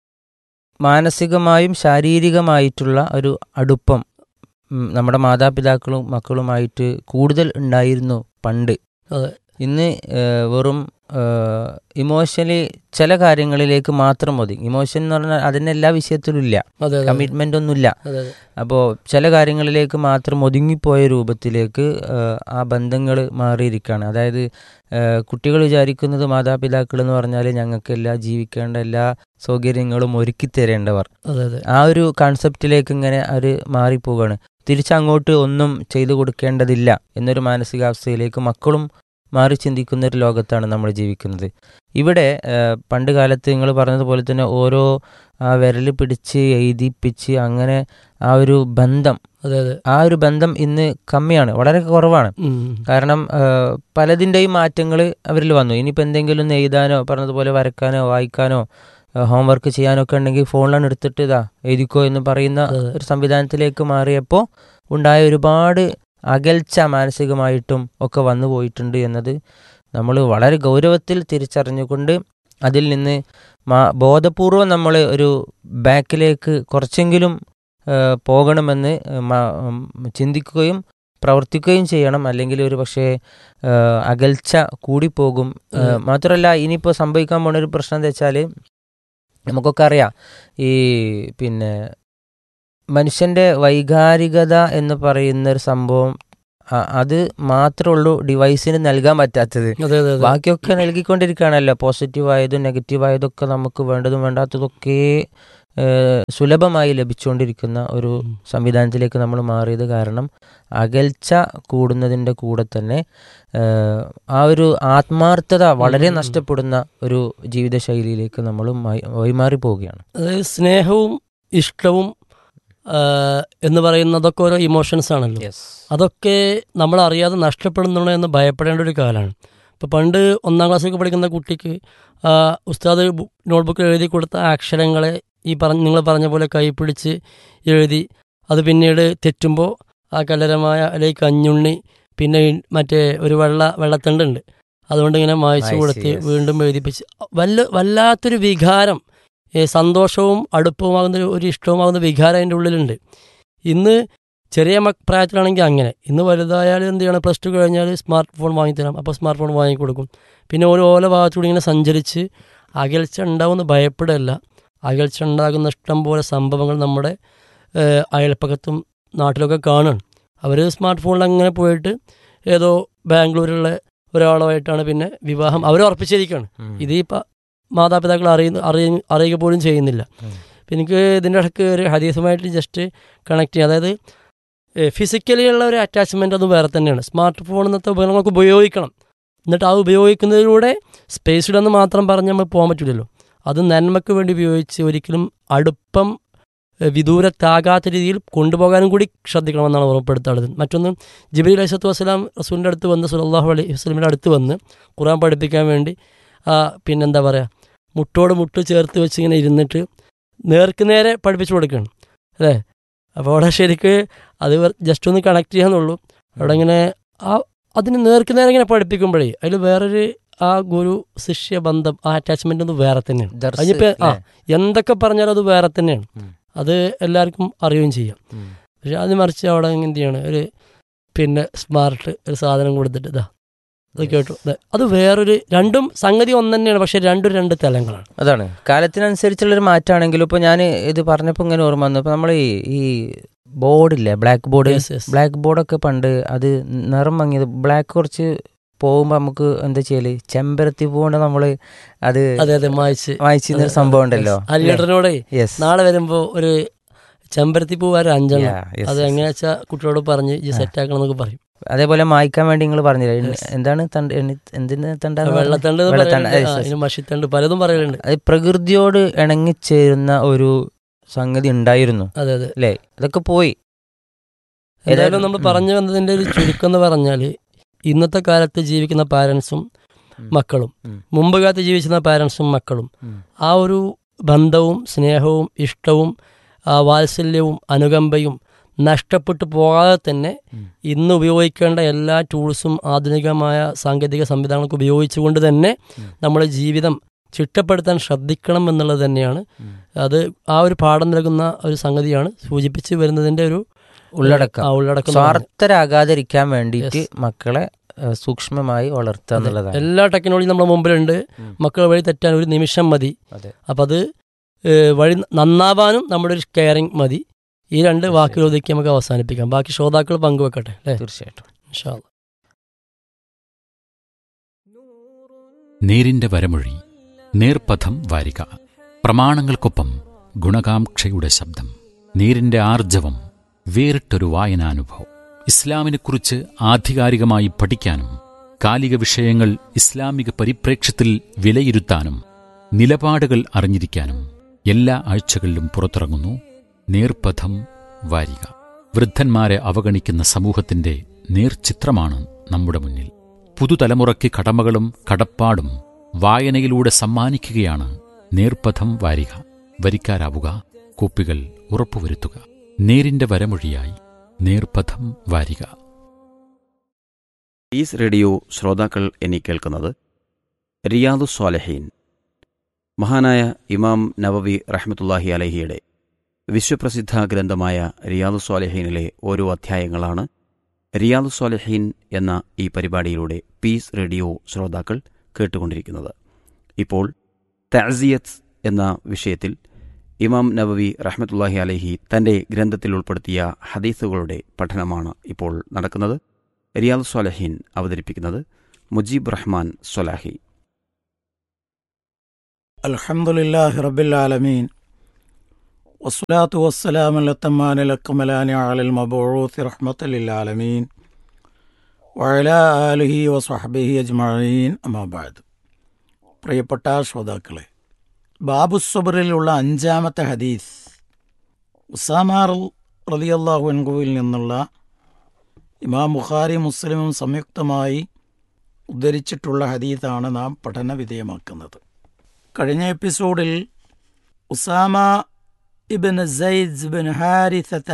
മാനസികമായും ശാരീരികമായിട്ടുള്ള ഒരു അടുപ്പം ഉം, നമ്മുടെ മാതാപിതാക്കളും മക്കളുമായിട്ട് കൂടുതൽ ഉണ്ടായിരുന്നു പണ്ട് അതെ. ഇന്ന് ഏഹ്, വെറും ഇമോഷണലി ചില കാര്യങ്ങളിലേക്ക് മാത്രം മതി ഇമോഷൻ എന്ന് പറഞ്ഞാൽ അതിന് എല്ലാ വിഷയത്തിലും ഇല്ല അതെ അതെ കമ്മിറ്റ്മെൻ്റ് ഒന്നുമില്ല അതെ അതെ അപ്പോൾ ചില കാര്യങ്ങളിലേക്ക് മാത്രം ഒതുങ്ങിപ്പോയ രൂപത്തിലേക്ക് ഏഹ്, ആ ബന്ധങ്ങൾ മാറിയിരിക്കുകയാണ് അതായത് കുട്ടികൾ വിചാരിക്കുന്നത് മാതാപിതാക്കൾ എന്ന് പറഞ്ഞാൽ ഞങ്ങൾക്ക് എല്ലാ ജീവിക്കേണ്ട എല്ലാ സൗകര്യങ്ങളും ഒരുക്കി തരേണ്ടവർ അതെ അതെ ആ ഒരു കൺസെപ്റ്റിലേക്ക് ഇങ്ങനെ അവർ മാറിപ്പോവുകയാണ് തിരിച്ചങ്ങോട്ട് ഒന്നും ചെയ്തു കൊടുക്കേണ്ടതില്ല എന്നൊരു മാനസികാവസ്ഥയിലേക്ക് മക്കളും മാറി ചിന്തിക്കുന്ന ഒരു ലോകത്താണ് നമ്മൾ ജീവിക്കുന്നത് ഇവിടെ ഏഹ്, പണ്ട് കാലത്ത് നിങ്ങൾ പറഞ്ഞതുപോലെ തന്നെ ഓരോ ആ വിരൽ പിടിച്ച് എഴുതിപ്പിച്ച് അങ്ങനെ ആ ഒരു ബന്ധം അതെ അതെ ആ ഒരു ബന്ധം ഇന്ന് കമ്മിയാണ് വളരെ കുറവാണ് ഉം. കാരണം ഏഹ്, പലതിൻ്റെയും മാറ്റങ്ങൾ അവരിൽ വന്നു ഇനിയിപ്പോൾ എന്തെങ്കിലും ഒന്ന് എഴുതാനോ പറഞ്ഞതുപോലെ വരക്കാനോ വായിക്കാനോ ഹോംവർക്ക് ചെയ്യാനോ ഒക്കെ ഉണ്ടെങ്കിൽ ഫോണിലാണ് എടുത്തിട്ട് ഇതാ എഴുതിക്കോ എന്ന് പറയുന്ന അതെ. ഒരു സംവിധാനത്തിലേക്ക് മാറിയപ്പോൾ ഉണ്ടായ ഒരുപാട് അകൽച്ച മാനസികമായിട്ടും ഒക്കെ വന്നു പോയിട്ടുണ്ട് എന്നത് നമ്മൾ വളരെ ഗൗരവത്തിൽ തിരിച്ചറിഞ്ഞുകൊണ്ട് അതിൽ നിന്ന് മാ ബോധപൂർവം നമ്മൾ ഒരു ബാക്കിലേക്ക് കുറച്ചെങ്കിലും ഏഹ്, പോകണമെന്ന് മ- ഉം, ചിന്തിക്കുകയും പ്രവർത്തിക്കുകയും ചെയ്യണം അല്ലെങ്കിൽ ഒരു പക്ഷേ ഏഹ്, അകൽച്ച കൂടിപ്പോകും ഏഹ്, ഉം. മാത്രമല്ല ഇനിയിപ്പോൾ സംഭവിക്കാൻ പോണ ഒരു പ്രശ്നം എന്താ വെച്ചാൽ നമുക്കൊക്കെ അറിയാം ഈ പിന്നെ മനുഷ്യൻ്റെ വൈകാരികത എന്ന് പറയുന്ന ഒരു സംഭവം അ- അത് മാത്രമേ ഉള്ളൂ ഡിവൈസിന് നൽകാൻ പറ്റാത്തത് അതെ അതെ അതെ ബാക്കിയൊക്കെ നൽകിക്കൊണ്ടിരിക്കുകയാണല്ലോ പോസിറ്റീവ് ആയതും നെഗറ്റീവ് ആയതൊക്കെ നമുക്ക് വേണ്ടതും വേണ്ടാത്തതൊക്കെ ഏഹ്, സുലഭമായി ലഭിച്ചുകൊണ്ടിരിക്കുന്ന ഒരു ഉം. സംവിധാനത്തിലേക്ക് നമ്മൾ മാറിയത് കാരണം അകൽച്ച കൂടുന്നതിൻ്റെ കൂടെ തന്നെ ഏഹ്, ആ ഒരു ആത്മാർത്ഥത വളരെ ഉം, ഉം. നഷ്ടപ്പെടുന്ന ഒരു ജീവിതശൈലിയിലേക്ക് നമ്മൾ മായി- വഴിമാറി പോവുകയാണ് അതായത് സ്നേഹവും ഇഷ്ടവും ആ, എന്ന് പറയുന്നതൊക്കെ ഓരോ ഇമോഷൻസ് ആണല്ലോ അതൊക്കെ നമ്മൾ അറിയാതെ നഷ്ടപ്പെടുന്നുണ്ടോ എന്ന് ഭയപ്പെടേണ്ട ഒരു കാലമാണ് ഇപ്പോൾ പണ്ട് ഒന്നാം ക്ലാസ്സിലൊക്കെ പഠിക്കുന്ന കുട്ടിക്ക് ആ, ഉസ്താദ് ബു- നോട്ട്ബുക്കിൽ എഴുതി കൊടുത്ത അക്ഷരങ്ങളെ ഈ പറഞ്ഞ നിങ്ങൾ പറഞ്ഞ പോലെ കൈപ്പിടിച്ച് എഴുതി അത് പിന്നീട് തെറ്റുമ്പോൾ ആ കലരമായ അല്ലെങ്കിൽ കഞ്ഞുണ്ണി പിന്നെ ഈ മറ്റേ ഒരു വെള്ള വെള്ളത്തണ്ടുണ്ട് അതുകൊണ്ട് ഇങ്ങനെ മായ്ച്ചു മായ്ച്ച്, കൊടുത്ത് yes. വീണ്ടും എഴുതിപ്പിച്ച് വല്ല വല്ലാത്തൊരു വികാരം ഏ, സന്തോഷവും അടുപ്പവുമാകുന്ന ഒരു- ഒരു ഇഷ്ടവുമാകുന്ന വികാരം അതിൻ്റെ ഉള്ളിലുണ്ട് ഇന്ന് ചെറിയ മക് പ്രായത്തിലാണെങ്കിൽ അങ്ങനെ ഇന്ന് വലുതായാൽ എന്ത് ചെയ്യണം പ്ലസ് ടു കഴിഞ്ഞാൽ സ്മാർട്ട് ഫോൺ വാങ്ങിത്തരാം അപ്പോൾ സ്മാർട്ട് ഫോൺ വാങ്ങിക്കൊടുക്കും പിന്നെ ഓരോ ഓല ഭാഗത്തൂടെ ഇങ്ങനെ സഞ്ചരിച്ച് അകൽച്ച ഉണ്ടാവുമെന്ന് ഭയപ്പെടല്ല അകൽച്ച ഉണ്ടാകുന്ന ഇഷ്ടം പോലെ സംഭവങ്ങൾ നമ്മുടെ ഏഹ്, അയൽപ്പക്കത്തും നാട്ടിലൊക്കെ കാണുകയാണ് അവർ സ്മാർട്ട് ഫോണിൽ അങ്ങനെ പോയിട്ട് ഏതോ ബാംഗ്ലൂരിലുള്ള ഒരാളുമായിട്ടാണ് പിന്നെ വിവാഹം അവർ ഉറപ്പിച്ചിരിക്കുകയാണ് ഇത് ഈ പ- മാതാപിതാക്കൾ അറിയുന്ന അറിയ അറിയുക പോലും ചെയ്യുന്നില്ല ഉം. അപ്പം എനിക്ക് ഇതിൻ്റെ ഇടയ്ക്ക് ഒരു ഹദീസുമായിട്ട് ജസ്റ്റ് കണക്ട് ചെയ്യാം അതായത് ഫിസിക്കലി ഉള്ള ഒരു അറ്റാച്ച്മെൻ്റ് അത് വേറെ തന്നെയാണ് സ്മാർട്ട് ഫോൺ എന്നത്തെ ഉപകരണങ്ങൾക്ക് ഉപയോഗിക്കണം എന്നിട്ട് ആ ഉപയോഗിക്കുന്നതിലൂടെ സ്പേസ് ഇടെന്ന് മാത്രം പറഞ്ഞ് നമ്മൾ പോകാൻ പറ്റില്ലല്ലോ അത് നന്മയ്ക്ക് വേണ്ടി ഉപയോഗിച്ച് ഒരിക്കലും അടുപ്പം ഏഹ്, വിദൂരത്താകാത്ത രീതിയിൽ കൊണ്ടുപോകാനും കൂടി ശ്രദ്ധിക്കണമെന്നാണ് ഉറപ്പെടുത്താറുള്ളത് മറ്റൊന്ന് ജിബിലി അലൈസത്തു വസ്സലാം റസൂലിൻ്റെ അടുത്ത് വന്ന് സുലല്ലാഹു അലൈഹി വസ്ലമിൻ്റെ അടുത്ത് വന്ന് ഖുറാൻ പഠിപ്പിക്കാൻ വേണ്ടി ആ, പിന്നെന്താ പറയുക മുട്ടോട് മുട്ട് ചേർത്ത് വെച്ച് ഇങ്ങനെ ഇരുന്നിട്ട് നേർക്ക് നേരെ പഠിപ്പിച്ചു കൊടുക്കുകയാണ് അല്ലേ അപ്പോൾ അവിടെ ശരിക്ക് അത് ജസ്റ്റ് ഒന്ന് കണക്ട് ചെയ്യാന്നുള്ളൂ അവിടെ ഇങ്ങനെ ആ അതിന് നേർക്ക് നേരെ ഇങ്ങനെ പഠിപ്പിക്കുമ്പോഴേ അതിൽ വേറൊരു ആ ഗുരു ശിഷ്യ ബന്ധം ആ അറ്റാച്ച്മെന്റ് ഒന്ന് വേറെ തന്നെയാണ് ദർസ് അതിനിപ്പോ ആ അല്ലേ? എന്തൊക്കെ പറഞ്ഞാലും അത് വേറെ തന്നെയാണ് ഉം. അത് എല്ലാവർക്കും അറിയുകയും ചെയ്യാം ഉം. പക്ഷെ അത് മറിച്ച് അവിടെ എന്ത് ചെയ്യാണ് ഒരു പിന്നെ സ്മാർട്ട് ഒരു സാധനം കൊടുത്തിട്ട് ഇതാ അത് Yes. കേട്ടു ദേ, അത് വേറൊരു രണ്ടും സംഗതി ഒന്ന് തന്നെയാണ് പക്ഷെ രണ്ടും രണ്ട് തലങ്ങളാണ് അതാണ് കാലത്തിനനുസരിച്ചുള്ളൊരു മാറ്റമാണെങ്കിലും ഇപ്പോൾ ഞാൻ ഇത് പറഞ്ഞപ്പോൾ ഇങ്ങനെ ഓർമ്മ വന്നു ഇപ്പോൾ നമ്മൾ ഈ ഈ ബോർഡില്ലേ black board Yes, yes. Black ബോർഡൊക്കെ പണ്ട് അത് നിറം മങ്ങിയത് ബ്ലാക്ക് കുറച്ച് പോകുമ്പോൾ നമുക്ക് എന്താ ചെയ്യല് ചെമ്പരത്തി പൂകൊണ്ട് നമ്മൾ അത് അതെ അതെ മായ്ച്ച് വായിച്ചിരുന്ന ഒരു സംഭവം ഉണ്ടല്ലോ ആ ലീഡറിനോടെ യെസ് നാളെ വരുമ്പോ ഒരു ചെമ്പരത്തി പൂ വരെ അഞ്ചെണ്ണം അത് എങ്ങനെയാ വെച്ചാൽ കുട്ടിയോട് പറഞ്ഞ് ഈ ആ. സെറ്റ് ആക്കണം എന്നൊക്കെ പറയും അതേപോലെ മായ്ക്കാൻ വേണ്ടി നിങ്ങൾ പറഞ്ഞില്ലേ Yes. എന്താണ് തണ്ട് എണ്ണി- എന്തിന് തണ്ട വെള്ളത്തണ്ട് എന്ന് വെള്ളത്തണ്ട്, പറയലുണ്ട്. yes, ആ, yes. ഇതിന് മഷിത്തണ്ട് പലതും പറയലുണ്ട് അത് പ്രകൃതിയോട് ഇണങ്ങിച്ചേരുന്ന ഒരു സംഗതി ഉണ്ടായിരുന്നു അതെ അതെ അല്ലേ അതൊക്കെ പോയി ഏതായാലും നമ്മൾ ഉം. പറഞ്ഞു വന്നതിന്റെ ഒരു ചുരുക്കം എന്ന് പറഞ്ഞാല് ഇന്നത്തെ കാലത്ത് ജീവിക്കുന്ന പാരൻസും ഉം. മക്കളും ഉം. മുമ്പ് കാലത്ത് ജീവിച്ചിരുന്ന പാരൻസും മക്കളും ഉം. ആ ഒരു ബന്ധവും സ്നേഹവും ഇഷ്ടവും ആ വാത്സല്യവും അനുകമ്പയും നഷ്ടപ്പെട്ടു പോകാതെ തന്നെ ഉം. ഇന്ന് ഉപയോഗിക്കേണ്ട എല്ലാ ടൂൾസും ആധുനികമായ സാങ്കേതിക സംവിധാനങ്ങൾക്ക് ഉപയോഗിച്ചുകൊണ്ട് തന്നെ ഉം. നമ്മുടെ ജീവിതം ചിട്ടപ്പെടുത്താൻ ശ്രദ്ധിക്കണം എന്നുള്ളത് തന്നെയാണ് ഉം. അത് ആ ഒരു പാഠം നൽകുന്ന ഒരു സംഗതിയാണ് സൂചിപ്പിച്ച് വരുന്നതിന്റെ ഒരു ഉള്ളടക്കം ആ ഉള്ളടക്കം എന്ന് പറയുന്നത്. സ്വാർത്ഥരാകാതിരിക്കാൻ വേണ്ടിയിട്ട് Yes. മക്കളെ ഏഹ്, സൂക്ഷ്മമായി വളർത്തുക അതെ. എന്നുള്ളതാണ് എല്ലാ ടെക്നോളജിയും നമ്മുടെ മുമ്പിലുണ്ട് ഉം. മക്കൾ വഴി തെറ്റാൻ ഒരു നിമിഷം മതി അതെ അപ്പം അത് ഏഹ്, വഴി നന്നാവാനും നമ്മുടെ ഒരു കെയറിങ് മതി ഈ രണ്ട് തീർച്ചയായും. വാക്കുകൾ ഒതുക്കി നമുക്ക് അവസാനിപ്പിക്കാം ബാക്കി ശ്രോതാക്കൾ പങ്കുവെക്കട്ടെ അല്ലേ തീർച്ചയായിട്ടും ഇൻഷാ അല്ലാ. നേരിന്റെ വരമൊഴി നേർപഥം വാരിക പ്രമാണങ്ങൾക്കൊപ്പം ഗുണകാംക്ഷയുടെ ശബ്ദം നേരിന്റെ ആർജവം വേറിട്ടൊരു വായനാനുഭവം ഇസ്ലാമിനെക്കുറിച്ച് ആധികാരികമായി പഠിക്കാനും കാലിക വിഷയങ്ങൾ ഇസ്ലാമിക പരിപ്രേക്ഷ്യത്തിൽ വിലയിരുത്താനും നിലപാടുകൾ അറിഞ്ഞിരിക്കാനും എല്ലാ ആഴ്ചകളിലും പുറത്തിറങ്ങുന്നു നേർപഥം വാരിക വൃദ്ധന്മാരെ അവഗണിക്കുന്ന സമൂഹത്തിന്റെ നേർചിത്രമാണ് നമ്മുടെ മുന്നിൽ പുതുതലമുറയ്ക്ക് കടമകളും കടപ്പാടും വായനയിലൂടെ സമ്മാനിക്കുകയാണ് നേർപഥം വാരിക വരിക്കാരാവുക കോപ്പികൾ ഉറപ്പുവരുത്തുക നേരിന്റെ വരമൊഴിയായി നേർപഥം വാരിക ഈസ് റേഡിയോ ശ്രോതാക്കൾ എനി കേൾക്കുന്നത് റിയാദു സ്വാലഹീൻ മഹാനായ ഇമാം നവവി റഹ്മത്തുല്ലാഹി അലഹിയുടെ വിശ്വപ്രസിദ്ധ ഗ്രന്ഥമായ റിയാദു സ്വാലിഹീനിലെ ഓരോ അധ്യായങ്ങളാണ് റിയാദു സ്വാലിഹീൻ എന്ന ഈ പരിപാടിയിലൂടെ പീസ് റേഡിയോ ശ്രോതാക്കൾ കേട്ടുകൊണ്ടിരിക്കുന്നത് ഇപ്പോൾ തഅസിയത്ത് എന്ന വിഷയത്തിൽ ഇമാം നബവി റഹ്മത്തുല്ലാഹി അലഹി തന്റെ ഗ്രന്ഥത്തിൽ ഉൾപ്പെടുത്തിയ ഹദീസുകളുടെ പഠനമാണ് ഇപ്പോൾ നടക്കുന്നത് റിയാദ് സ്വാലഹീൻ അവതരിപ്പിക്കുന്നത് മുജീബ് റഹ്മാൻ സ്വലാഹി الحمد لله رب العالمين والصلاة والسلام الأتمان الأكملان على المبعوث رحمة للعالمين وعلى آله وصحبه أجمعين أما بعد പ്രിയപ്പെട്ട ശ്രോതാക്കളെ ബാബുസബറിലുള്ള അഞ്ചാമത്തെ ഹദീസ് ഉസാമാർ റലിയല്ലാഹു അൻകുവിൽ നിന്നുള്ള ഇമാം ബുഖാരി മുസ്ലിമും സംയുക്തമായി ഉദ്ധരിച്ചിട്ടുള്ള ഹദീസാണ് നാം പഠന വിധേയമാക്കുന്നത് കഴിഞ്ഞ എപ്പിസോഡിൽ Usama ibn Zaid bin Haritha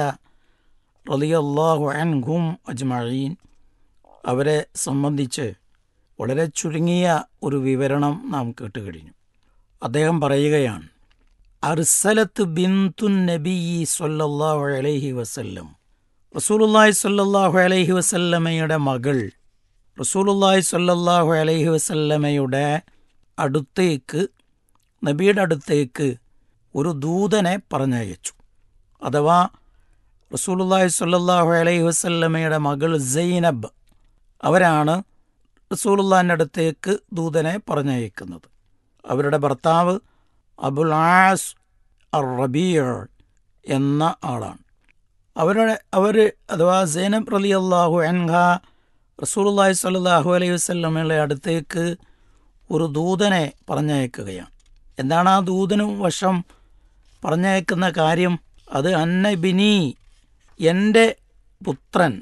റളിയല്ലാഹു അൻഹും അജ്മഈൻ അവരെ സംബന്ധിച്ച് വളരെ ചുരുങ്ങിയ ഒരു വിവരണം നാം കേട്ടുകഴിഞ്ഞു അദ്ദേഹം പറയുകയാണ് അർസലത്ത് ബിന്തുൻ നബിയി സല്ലല്ലാഹു അലൈഹി വസല്ലം റസൂലുള്ളാഹി സല്ലല്ലാഹു അലൈഹി വസല്ലമയുടെ മകൾ റസൂലുള്ളാഹി സല്ലല്ലാഹു അലൈഹി വസല്ലമയുടെ അടുത്തേക്ക് നബിയുടെ അടുത്തേക്ക് ഒരു ദൂതനെ പറഞ്ഞയച്ചു അഥവാ റസൂലുള്ളാഹി സ്വല്ലല്ലാഹു അലൈഹി വസല്ലമയുടെ മകൾ സൈനബ് അവരാണ് റസൂലുള്ളാഹിൻ്റെ അടുത്തേക്ക് ദൂതനെ പറഞ്ഞയക്കുന്നത് അവരുടെ ഭർത്താവ് അബുൽ ആസ് അർ റബീർ എന്ന ആളാണ് അവരുടെ അവർ അഥവാ സൈനബ് റലി അള്ളാഹു അൻഹ റസൂലുള്ളാഹി സ്വല്ലല്ലാഹു അലൈഹി വസല്ലമയുടെ അടുത്തേക്ക് ഒരു ദൂതനെ പറഞ്ഞയക്കുകയാണ് എന്താണ് ആ ദൂതന് വശം പറഞ്ഞയക്കുന്ന കാര്യം അത് അന്നബിനി എൻ്റെ പുത്രൻ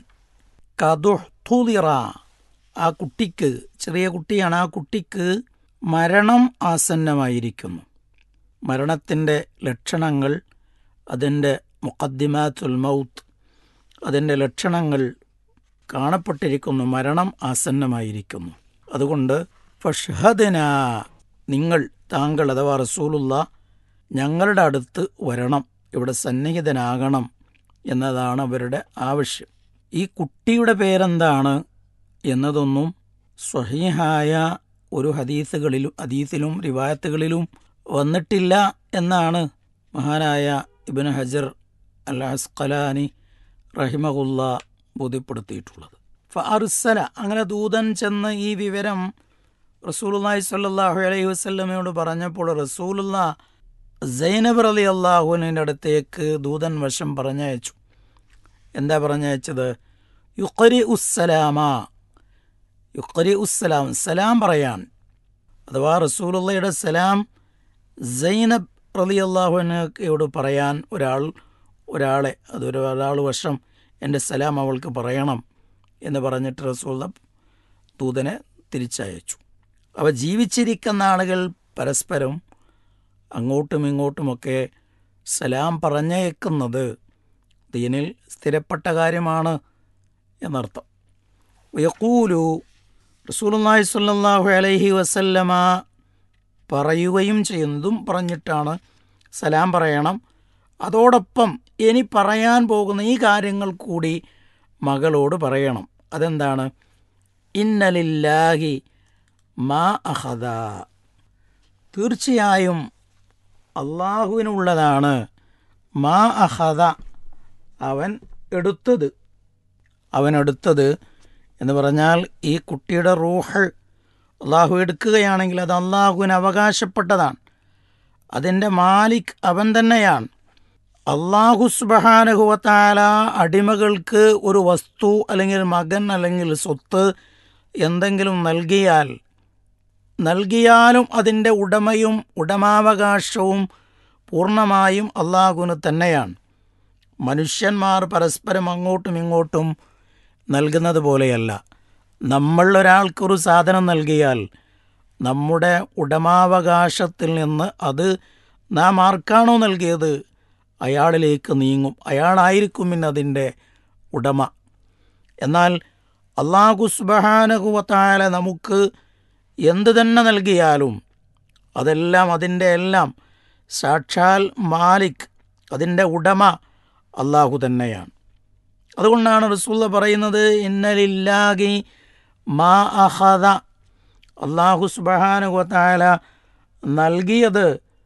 കതുഹ്തുലിറ ആ കുട്ടിക്ക് ചെറിയ കുട്ടിയാണ് ആ കുട്ടിക്ക് മരണം ആസന്നമായിരിക്കുന്നു മരണത്തിൻ്റെ ലക്ഷണങ്ങൾ അതിൻ്റെ മുഖദ്ദിമാത്തുൽ മൗത്ത് അതിൻ്റെ ലക്ഷണങ്ങൾ കാണപ്പെട്ടിരിക്കുന്നു മരണം ആസന്നമായിരിക്കുന്നു അതുകൊണ്ട് ഫഷ്ഹദന നിങ്ങൾ താങ്കൾ അഥവാ റസൂലുള്ള ഞങ്ങളുടെ അടുത്ത് വരണം ഇവിടെ സന്നിഹിതനാകണം എന്നതാണ് അവരുടെ ആവശ്യം ഈ കുട്ടിയുടെ പേരെന്താണ് എന്നതൊന്നും സ്വഹീഹായ ഒരു ഹദീസുകളിലും ഹദീസിലും റിവായത്തുകളിലും വന്നിട്ടില്ല എന്നാണ് മഹാനായ ഇബിൻ ഹജർ അൽ അസ്കലാനി റഹിമഹുല്ല ബോധ്യപ്പെടുത്തിയിട്ടുള്ളത് ഫഅർസല അങ്ങനെ ദൂതൻ ചെന്ന് ഈ വിവരം റസൂലുള്ളാഹി സ്വല്ലല്ലാഹു അലൈഹി വസല്ലമയോട് പറഞ്ഞപ്പോൾ റസൂലുള്ള സൈനബ് അലി അള്ളാഹുവിൻ്റെ അടുത്തേക്ക് ദൂതൻ വശം പറഞ്ഞയച്ചു എന്താ പറഞ്ഞയച്ചത് യുക്കരി ഉസ്സലാമ യുക്കരി ഉസ്സലാം സലാം പറയാൻ അഥവാ റസൂലുള്ളയുടെ സലാം സൈനബ് റലി അള്ളാഹുവിനോട് പറയാൻ ഒരാൾ ഒരാളെ അതൊരു ഒരാൾ വശം എൻ്റെ സലാം അവൾക്ക് പറയണം എന്ന് പറഞ്ഞിട്ട് റസൂള്ള ദൂതനെ തിരിച്ചയച്ചു അവ ജീവിച്ചിരിക്കുന്ന ആളുകൾ പരസ്പരം അങ്ങോട്ടും ഇങ്ങോട്ടുമൊക്കെ സലാം പറഞ്ഞയക്കുന്നത് ദീനിൽ സ്ഥിരപ്പെട്ട കാര്യമാണ് എന്നർത്ഥം യക്കൂലു റസൂലുള്ളാഹി സ്വല്ലല്ലാഹു അലൈഹി വസല്ലമ പറയുകയും ചെയ്യുന്നതും പറഞ്ഞിട്ടാണ് സലാം പറയണം അതോടൊപ്പം ഇനി പറയാൻ പോകുന്ന ഈ കാര്യങ്ങൾ കൂടി മകളോട് പറയണം അതെന്താണ് ഇന്നലില്ലാഹി മാ അഹദ തീർച്ചയായും അള്ളാഹുവിനുള്ളതാണ് മാ അഹദ അവൻ എടുത്തത് അവൻ എടുത്തത് എന്ന് പറഞ്ഞാൽ ഈ കുട്ടിയുടെ റൂഹ് അള്ളാഹു എടുക്കുകയാണെങ്കിൽ അത് അള്ളാഹുവിന് അവകാശപ്പെട്ടതാണ് അതിൻ്റെ മാലിക് അവൻ തന്നെയാണ് അള്ളാഹു സുബഹാനുഹുവത്താല അടിമകൾക്ക് ഒരു വസ്തു അല്ലെങ്കിൽ മകൻ അല്ലെങ്കിൽ സ്വത്ത് എന്തെങ്കിലും നൽകിയാൽ നൽകിയാലും അതിൻ്റെ ഉടമയും ഉടമാവകാശവും പൂർണ്ണമായും അള്ളാഹുവിന് തന്നെയാണ് മനുഷ്യന്മാർ പരസ്പരം അങ്ങോട്ടും ഇങ്ങോട്ടും നൽകുന്നത് പോലെയല്ല നമ്മൾ ഒരാൾക്കൊരു സാധനം നൽകിയാൽ നമ്മുടെ ഉടമാവകാശത്തിൽ നിന്ന് അത് നാം ആർക്കാണോ നൽകിയത് അയാളിലേക്ക് നീങ്ങും അയാളായിരിക്കും പിന്നെ അതിൻ്റെ ഉടമ എന്നാൽ അള്ളാഹു സുബഹാനകുവത്തായ നമുക്ക് എന്ത് തന്നെ നൽകിയാലും അതെല്ലാം അതിൻ്റെ എല്ലാം സാക്ഷാൽ മാലിക് അതിൻ്റെ ഉടമ അള്ളാഹു തന്നെയാണ് അതുകൊണ്ടാണ് റസൂള്ള പറയുന്നത് ഇന്നലില്ലാകി മാ അഹദ അള്ളാഹു സുബഹാനുഗത്തായ നൽകിയത്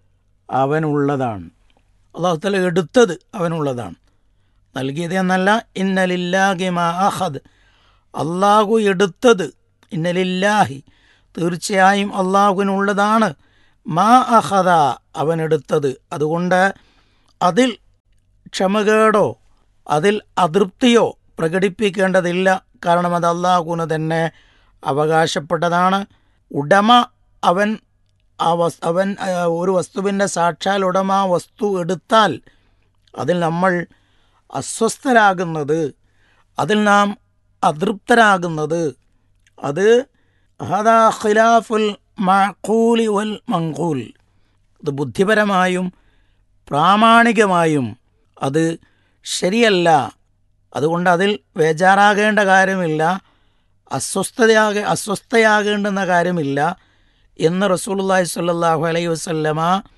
അവനുള്ളതാണ് അള്ളാഹു തല എടുത്തത് അവനുള്ളതാണ് നൽകിയത് എന്നല്ല ഇന്നലില്ലാഹി മാ അഹദ് അള്ളാഹു എടുത്തത് ഇന്നലില്ലാഹി തീർച്ചയായും അള്ളാഹുവിനുള്ളതാണ് മാ അഹദ അവൻ എടുത്തത് അതുകൊണ്ട് അതിൽ ക്ഷമകേടോ അതിൽ അതൃപ്തിയോ പ്രകടിപ്പിക്കേണ്ടതില്ല കാരണം അത് അള്ളാഹുവിന് തന്നെ അവകാശപ്പെട്ടതാണ് ഉടമ അവൻ ആ വസ് അവൻ ആ, ഒരു വസ്തുവിൻ്റെ സാക്ഷാൽ ഉടമ ആ വസ്തു എടുത്താൽ അതിൽ നമ്മൾ അസ്വസ്ഥരാകുന്നത് അതിൽ നാം അതൃപ്തരാകുന്നത് അത് ഹദാ ഖിലാഫുൽ മഖൂലി വൽ മങ്കൂൽ അത് ബുദ്ധിപരമായും പ്രാമാണികമായും അത് ശരിയല്ല അതുകൊണ്ട് അതിൽ ബേജാറാകേണ്ട കാര്യമില്ല അസ്വസ്ഥതയാകെ അസ്വസ്ഥയാകേണ്ടുന്ന കാര്യമില്ല എന്ന് റസൂലുള്ളാഹി സ്വല്ലല്ലാഹു അലൈഹി വസല്ലമ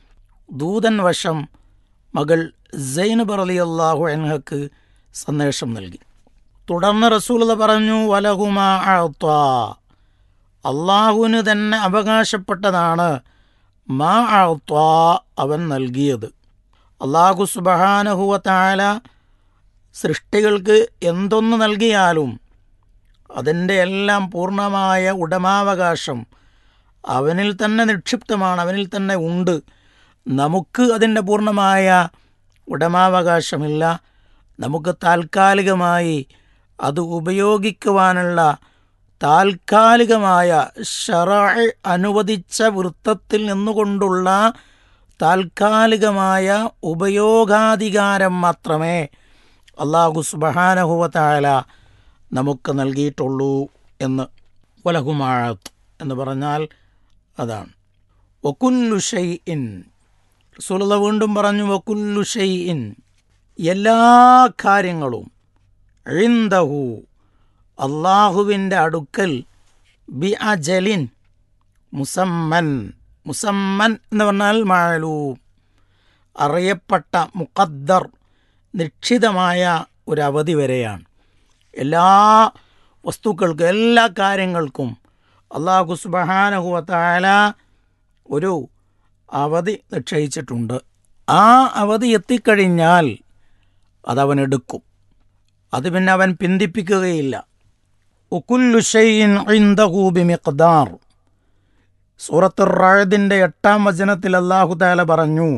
ദൂതൻ വശം മകൾ സൈനബ് റളിയല്ലാഹു അൻഹക്ക് സന്ദേശം നൽകി തുടർന്ന് റസൂലുള്ള പറഞ്ഞു വലഹുമ അഅ്താ അള്ളാഹുവിന് തന്നെ അവകാശപ്പെട്ടതാണ് മാ അഅ്താ അവൻ നൽകിയത് അള്ളാഹു സുബഹാനഹുവ താല സൃഷ്ടികൾക്ക് എന്തൊന്ന് നൽകിയാലും അതിൻ്റെ എല്ലാം പൂർണ്ണമായ ഉടമാവകാശം അവനിൽ തന്നെ നിക്ഷിപ്തമാണ് അവനിൽ തന്നെ ഉണ്ട് നമുക്ക് അതിൻ്റെ പൂർണ്ണമായ ഉടമാവകാശമില്ല നമുക്ക് താൽക്കാലികമായി അത് ഉപയോഗിക്കുവാനുള്ള താൽക്കാലികമായ ഷറ അനുവദിച്ച വൃത്തത്തിൽ നിന്നുകൊണ്ടുള്ള താൽക്കാലികമായ ഉപയോഗാധികാരം മാത്രമേ അള്ളാഹു സുബഹാനഹുവത്തായ നമുക്ക് നൽകിയിട്ടുള്ളൂ എന്ന് വലഹുമാഴത്ത് എന്ന് പറഞ്ഞാൽ അതാണ് വക്കുല്ലു ഷൈഇൻ റസൂലുള്ള വീണ്ടും പറഞ്ഞു വക്കുല്ലു ഷൈഇൻ എല്ലാ കാര്യങ്ങളും ഇൻദഹു അള്ളാഹുവിൻ്റെ അടുക്കൽ ബി അജലിൻ മുസമ്മൻ മുസമ്മൻ എന്ന് പറഞ്ഞാൽ മാലൂം അറിയപ്പെട്ട മുഖദ്ദർ നിശ്ചിതമായ ഒരു അവധി വരെയാണ് എല്ലാ വസ്തുക്കൾക്കും എല്ലാ കാര്യങ്ങൾക്കും അള്ളാഹു സുബഹാനഹുവത്തായ ഒരു അവധി നിശ്ചയിച്ചിട്ടുണ്ട് ആ അവധി എത്തിക്കഴിഞ്ഞാൽ അതവൻ എടുക്കും അത് പിന്നെ അവൻ പിന്തിപ്പിക്കുകയില്ല ഉക്കുല്ലു ഷൈഇൻ ഇൻദഹു ബിമിഖ്ദാർ സൂറത്തുർ റഅദിന്റെ എട്ടാം വചനത്തിൽ അല്ലാഹു തആല പറഞ്ഞു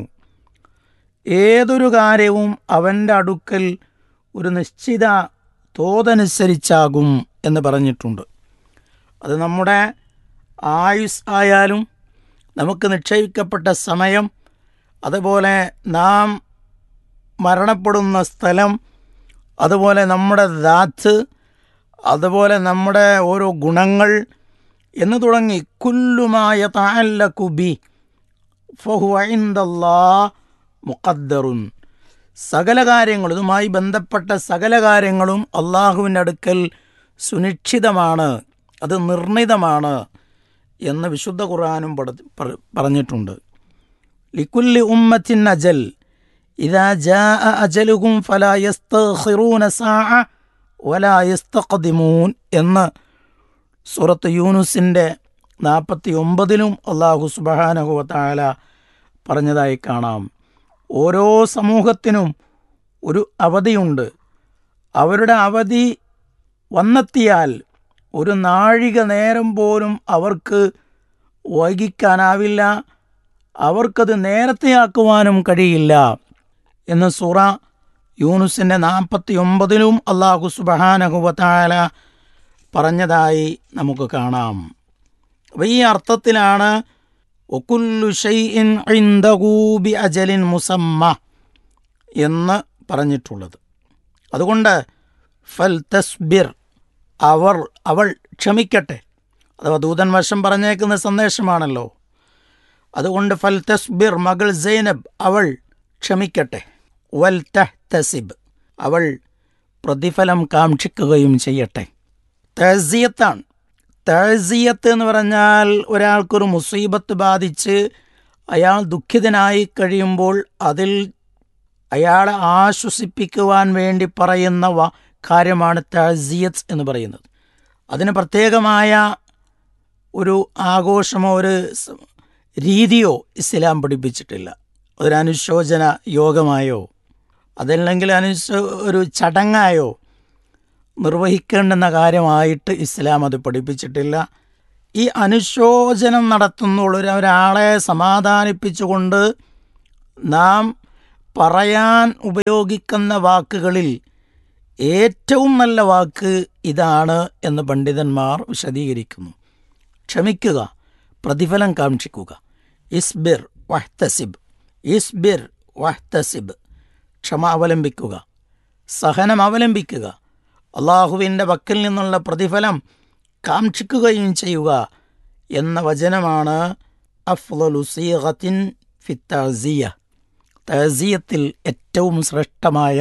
ഏതൊരു കാര്യവും അവൻ്റെ അടുക്കൽ ഒരു നിശ്ചിത തോതനുസരിച്ചാകും എന്ന് പറഞ്ഞിട്ടുണ്ട് അത് നമ്മുടെ ആയുസ് ആയാലും നമുക്ക് നിക്ഷേപിക്കപ്പെട്ട സമയം അതുപോലെ നാം മരണപ്പെടുന്ന സ്ഥലം അതുപോലെ നമ്മുടെ ദാത്ത് അതുപോലെ നമ്മുടെ ഓരോ ഗുണങ്ങൾ എന്ന് തുടങ്ങി കുല്ലുമായ താലക്കുബി ഫഹുവൈന്ദല്ലാ മുഖദ്ദറുൻ സകല കാര്യങ്ങളും ഇതുമായി ബന്ധപ്പെട്ട സകല കാര്യങ്ങളും അള്ളാഹുവിൻ്റെ അടുക്കൽ സുനിശ്ചിതമാണ് അത് നിർണിതമാണ് എന്ന് വിശുദ്ധ ഖുർആാനും പഠി- പറ- പറഞ്ഞിട്ടുണ്ട് ലിക്കുല്ലി ഉമ്മത്തിൻ അജൽ ഇതാ ജാ അജലുഹും ഫലാ യസ്തഖിറൂന സാഅ വലാ യസ്തഖദിമൂൻ എന്ന് സൂറത്ത് യൂനുസിൻ്റെ നാൽപ്പത്തി ഒമ്പതിലും അള്ളാഹു സുബഹാനഹുവ താല പറഞ്ഞതായി കാണാം ഓരോ സമൂഹത്തിനും ഒരു അവധിയുണ്ട് അവരുടെ അവധി വന്നെത്തിയാൽ ഒരു നാഴിക നേരം പോലും അവർക്ക് വൈകിക്കാനാവില്ല അവർക്കത് നേരത്തെയാക്കുവാനും കഴിയില്ല എന്ന് സൂറ യൂനുസിൻ്റെ നാൽപ്പത്തി ഒമ്പതിലും അള്ളാഹു സുബഹാനഹുവത്തായ പറഞ്ഞതായി നമുക്ക് കാണാം അപ്പോൾ ഈ അർത്ഥത്തിലാണ് ഒക്കുല്ലു ഷൈഇൻ ഇൻദഹു ബി അജലിൻ മുസമ്മ എന്ന് പറഞ്ഞിട്ടുള്ളത് അതുകൊണ്ട് ഫൽ തസ്ബിർ അവർ അവൾ ക്ഷമിക്കട്ടെ അഥവാ ദൂതൻ വശം പറഞ്ഞേക്കുന്ന സന്ദേശമാണല്ലോ അതുകൊണ്ട് ഫൽ തസ്ബിർ മകൾ സൈനബ് അവൾ ക്ഷമിക്കട്ടെ വൽ തഹ്തസിബ് അവൾ പ്രതിഫലം കാക്ഷിക്കുകയും ചെയ്യട്ടെ തഹസിയത്താണ് തഹസിയത്ത് എന്ന് പറഞ്ഞാൽ ഒരാൾക്കൊരു മുസീബത്ത് ബാധിച്ച് അയാൾ ദുഃഖിതനായി കഴിയുമ്പോൾ അതിൽ അയാളെ ആശ്വസിപ്പിക്കുവാൻ വേണ്ടി പറയുന്ന വ- കാര്യമാണ് തസിയത്ത് എന്ന് പറയുന്നത് അതിന് പ്രത്യേകമായ ഒരു ആഘോഷമോ ഒരു സ് രീതിയോ ഇസ്ലാം പഠിപ്പിച്ചിട്ടില്ല ഒരു അനുശോചന യോഗമായോ അതല്ലെങ്കിൽ അനുശോ ഒരു ചടങ്ങായോ നിർവഹിക്കേണ്ടുന്ന കാര്യമായിട്ട് ഇസ്ലാം അത് പഠിപ്പിച്ചിട്ടില്ല ഈ അനുശോചനം നടത്തുന്നുള്ള ഒരു- ഒരാളെ സമാധാനിപ്പിച്ചുകൊണ്ട് നാം പറയാൻ ഉപയോഗിക്കുന്ന വാക്കുകളിൽ ഏറ്റവും നല്ല വാക്ക് ഇതാണ് എന്ന് പണ്ഡിതന്മാർ വിശദീകരിക്കുന്നു ക്ഷമിക്കുക പ്രതിഫലം കാക്ഷിക്കുക ഇസ്ബിർ വഹ്തസിബ് ഇസ്ബിർ വഹ്തസിബ് ക്ഷമ അവലംബിക്കുക സഹനം അവലംബിക്കുക അള്ളാഹുവിൻ്റെ പക്കൽ നിന്നുള്ള പ്രതിഫലം കാക്ഷിക്കുകയും ചെയ്യുക എന്ന വചനമാണ് അഫ്ലു സീഹത്തിൻ ഫിത്തസിയ തസിയത്തിൽ ഏറ്റവും ശ്രേഷ്ഠമായ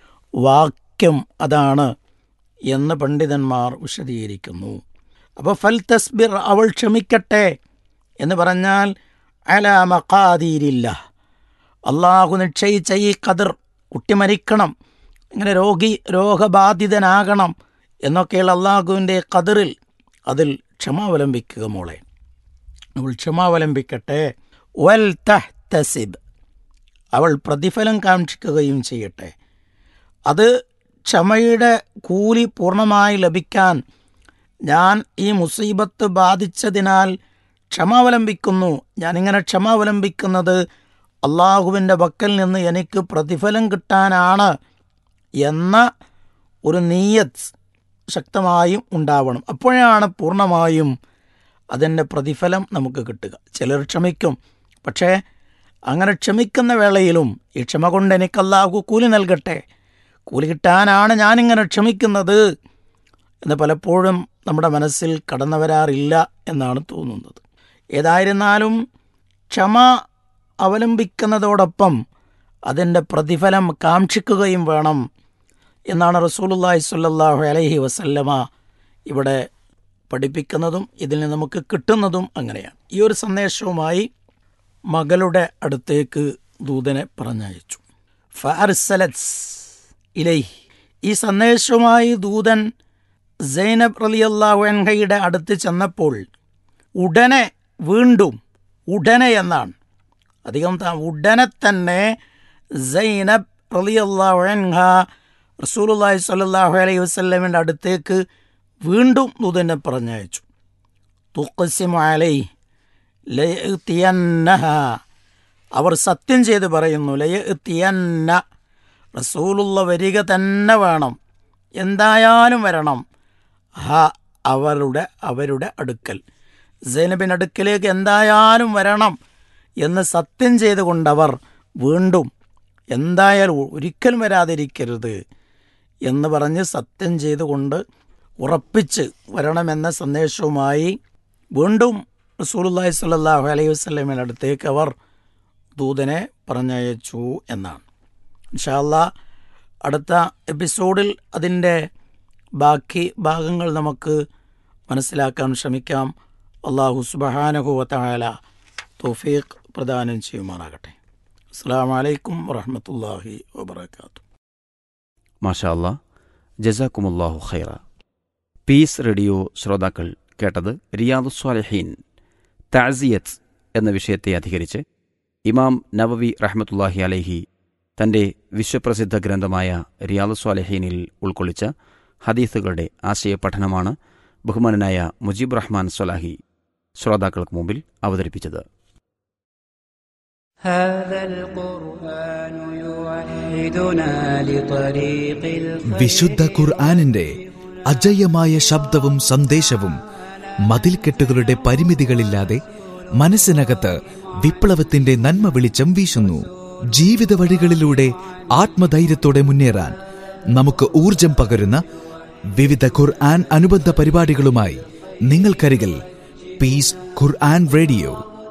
വാക്യം അതാണ് എന്ന് പണ്ഡിതന്മാർ വിശദീകരിക്കുന്നു അപ്പോൾ ഫൽ തസ്ബിർ അവൾ ക്ഷമിക്കട്ടെ എന്ന് പറഞ്ഞാൽ അല മക്കാതീരില്ല അള്ളാഹു നിശ്ചയിച്ച ഈ കതിർ കുട്ടി മരിക്കണം ഇങ്ങനെ രോഗി രോഗബാധിതനാകണം എന്നൊക്കെയുള്ള അള്ളാഹുവിൻ്റെ കതിറിൽ അതിൽ ക്ഷമാവലംബിക്കുക മോളെ അവൾ ക്ഷമാവലംബിക്കട്ടെ വൽ തഹ്തസിബ് അവൾ പ്രതിഫലം കാക്ഷിക്കുകയും ചെയ്യട്ടെ അത് ക്ഷമയുടെ കൂലി പൂർണ്ണമായി ലഭിക്കാൻ ഞാൻ ഈ മുസീബത്ത് ബാധിച്ചതിനാൽ ക്ഷമാവലംബിക്കുന്നു ഞാനിങ്ങനെ ക്ഷമാവലംബിക്കുന്നത് അള്ളാഹുവിൻ്റെ പക്കൽ നിന്ന് എനിക്ക് പ്രതിഫലം കിട്ടാനാണ് എന്ന ഒരു നീയത്ത് ശക്തമായും ഉണ്ടാവണം അപ്പോഴാണ് പൂർണ്ണമായും അതിൻ്റെ പ്രതിഫലം നമുക്ക് കിട്ടുക ചിലർ ക്ഷമിക്കും പക്ഷേ അങ്ങനെ ക്ഷമിക്കുന്ന വേളയിലും ഈ ക്ഷമ കൊണ്ട് എനിക്ക് അല്ലാഹു കൂലി നൽകട്ടെ കൂലി കിട്ടാനാണ് ഞാനിങ്ങനെ ക്ഷമിക്കുന്നത് എന്ന് പലപ്പോഴും നമ്മുടെ മനസ്സിൽ കടന്നു വരാറില്ല എന്നാണ് തോന്നുന്നത് ഏതായിരുന്നാലും ക്ഷമ അവലംബിക്കുന്നതോടൊപ്പം അതിൻ്റെ പ്രതിഫലം കാക്ഷിക്കുകയും വേണം എന്നാണ് റസൂലുള്ളാഹി സ്വല്ലല്ലാഹു അലൈഹി വസല്ലമ ഇവിടെ പഠിപ്പിക്കുന്നതും ഇതിൽ നിന്ന് നമുക്ക് കിട്ടുന്നതും അങ്ങനെയാണ് ഈ ഒരു സന്ദേശവുമായി മകളുടെ അടുത്തേക്ക് ദൂതനെ പറഞ്ഞയച്ചു ഫഅർസലത്ത് ഇലൈഹി ഈ സന്ദേശവുമായി ദൂതൻ സൈനബ് റളിയല്ലാഹു അൻഹയുടെ അടുത്ത് ചെന്നപ്പോൾ ഉടനെ വീണ്ടും ഉടനെ എന്നാണ് അധികം ത- ഉടനെ തന്നെ സൈനബ് റളിയല്ലാഹു അൻഹ റസൂലുള്ളാഹി സ്വല്ലല്ലാഹു അലൈഹി വസല്ലമയുടെ അടുത്തേക്ക് വീണ്ടും ദൂതനെ പറഞ്ഞയച്ചു തുഖസിമു അലൈഹി ലയഅ്തിയന്നഹ അവർ സത്യം ചെയ്ത് പറയുന്നു ലയഅ്തിയന്ന റസൂലുള്ള വരിക തന്നെ വേണം എന്തായാലും വരണം ഹ അവരുടെ അവരുടെ അടുക്കൽ സൈനബിൻ അടുക്കലേക്ക് എന്തായാലും വരണം എന്ന് സത്യം ചെയ്തുകൊണ്ടവർ വീണ്ടും എന്തായാലും ഒരിക്കലും വരാതിരിക്കരുത് എന്ന് പറഞ്ഞ് സത്യം ചെയ്തുകൊണ്ട് ഉറപ്പിച്ച് വരണമെന്ന സന്ദേശവുമായി വീണ്ടും റസൂലുള്ളാഹി സ്വല്ലല്ലാഹു അലൈഹി വസല്ലമയുടെ അടുത്തേക്ക് അവർ ദൂതനെ പറഞ്ഞയച്ചു എന്നാണ് ഇൻഷാല്ലാ അടുത്ത എപ്പിസോഡിൽ അതിൻ്റെ ബാക്കി ഭാഗങ്ങൾ നമുക്ക് മനസ്സിലാക്കാൻ ശ്രമിക്കാം അള്ളാഹു സുബഹാനഹുവല തൗഫീഖ് പ്രദാനം ചെയ്യുമാറാകട്ടെ അസ്സാം വലൈക്കും വറഹമത്തല്ലാഹി വബർക്കാത്തു മാഷാ അല്ലാ ജസാക്കുമുല്ലാഹു ഖൈറ പീസ് റേഡിയോ ശ്രോതാക്കൾ കേട്ടത് റിയാദുസ്വാലഹീൻ താസിയത്ത് എന്ന വിഷയത്തെ അധികരിച്ച് ഇമാം നവവി റഹ്മത്തുല്ലാഹി അലൈഹി തൻ്റെ വിശ്വപ്രസിദ്ധ ഗ്രന്ഥമായ റിയാദുസ്വാലഹീനിൽ ഉൾക്കൊള്ളിച്ച ഹദീസുകളുടെ ആശയപഠനമാണ് ബഹുമാനനായ മുജീബ് റഹ്മാൻ സ്വലാഹി ശ്രോതാക്കൾക്ക് മുമ്പിൽ അവതരിപ്പിച്ചത് هذا القرآن يوحدنا لطريق الخير വിശുദ്ധ ഖുർആാനിന്റെ അജയ്യമായ ശബ്ദവും സന്ദേശവും മതിൽക്കെട്ടുകളുടെ പരിമിതികളില്ലാതെ മനസ്സിനകത്ത് വിപ്ലവത്തിന്റെ നന്മ വെളിച്ചം വീശുന്നു ജീവിത വഴികളിലൂടെ ആത്മധൈര്യത്തോടെ മുന്നേറാൻ നമുക്ക് ഊർജം പകരുന്ന വിവിധ ഖുർആൻ അനുബന്ധ പരിപാടികളുമായി നിങ്ങൾക്കരികിൽ പീസ് ഖുർആൻ റേഡിയോ